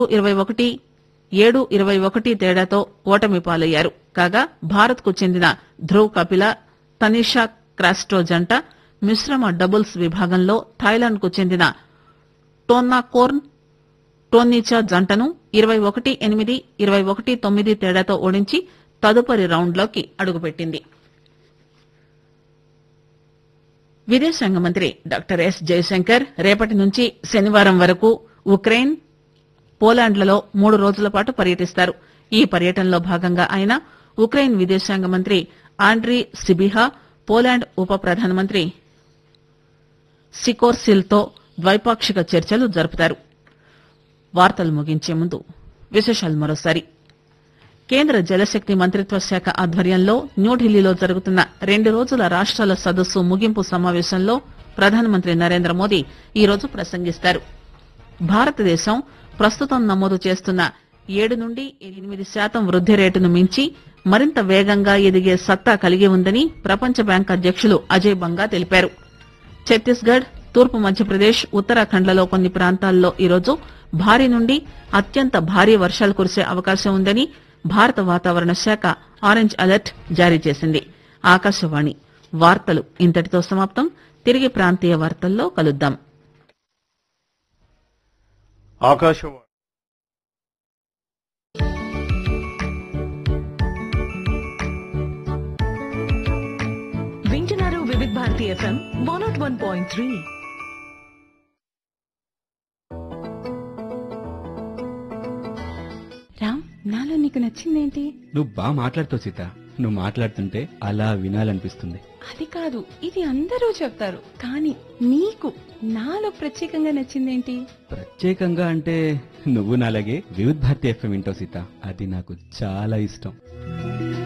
ఇరవై ఒకటి ఏడు ఇరవై ఒకటి తేడాతో ఓటమి పాలయ్యారు కాగా భారత్ కు చెందిన ధ్రువ్ కపిల తనిషా క్రాస్టో జంట మిశ్రమ డబుల్స్ విభాగంలో థాయిలాండ్ కు చెందిన టోన్నాకోర్న్ టోన్నిచా జంటను ఇరవై ఒకటి ఎనిమిది ఇరవై ఒకటి తొమ్మిది తేడాతో ఓడించి తదుపరి రౌండ్లోకి అడుగుపెట్టింది విదేశాంగ మంత్రి డాక్టర్ ఎస్ జయశంకర్ రేపటి నుంచి శనివారం వరకు ఉక్రెయిన్ పోలాండ్లలో మూడు రోజుల పాటు పర్యటిస్తారు ఈ పర్యటనలో భాగంగా ఆయన ఉక్రెయిన్ విదేశాంగ మంత్రి ఆండ్రీ సిబిహా పోలాండ్ ఉప ప్రధానమంత్రి సికోర్సిల్ తో ద్వైపాక్షిక చర్చలు జరుపుతారు వార్తలు ముగించే ముందు విశేషాలు మరోసారి కేంద్ర జలశక్తి మంత్రిత్వ శాఖ ఆధ్వర్యంలో న్యూఢిల్లీలో జరుగుతున్న రెండు రోజుల రాష్ట్రాల సదస్సు ముగింపు సమావేశంలో ప్రధానమంత్రి నరేంద్ర మోదీ ఈరోజు ప్రసంగిస్తారు భారతదేశం ప్రస్తుతం నమోదు చేస్తున్న ఏడు నుండి ఎనిమిది శాతం వృద్ది రేటును మించి మరింత వేగంగా ఎదిగే సత్తా కలిగి ఉందని ప్రపంచ బ్యాంక్ అధ్యక్షులు అజయ్ బంగా తెలిపారు ఛత్తీస్గఢ్ తూర్పు మధ్యప్రదేశ్ ఉత్తరాఖండ్లలో కొన్ని ప్రాంతాల్లో ఈరోజు భారీ నుండి అత్యంత భారీ వర్షాలు కురిసే అవకాశం ఉందని భారత వాతావరణ శాఖ ఆరెంజ్ అలర్ట్ జారీ చేసింది ఆకాశవాణి వార్తలు ఇంతటితో సమాప్తం తిరిగి ప్రాంతీయ వార్తల్లో కలుద్దాం ఆకాశవాణి వింటున్నారు Vividh Bharati FM one naught one point three Ram నాలో నీకు నచ్చిందేంటి నువ్వు బాగా మాట్లాడుతావు సీత నువ్వు మాట్లాడుతుంటే అలా వినాలనిపిస్తుంది అది కాదు ఇది అందరూ చెప్తారు కానీ నీకు నాలో ప్రత్యేకంగా నచ్చిందేంటి ప్రత్యేకంగా అంటే నువ్వు నాలాగే వివిధ్ భారతి ఎఫ్ఎం వింటావు సీత అది నాకు చాలా ఇష్టం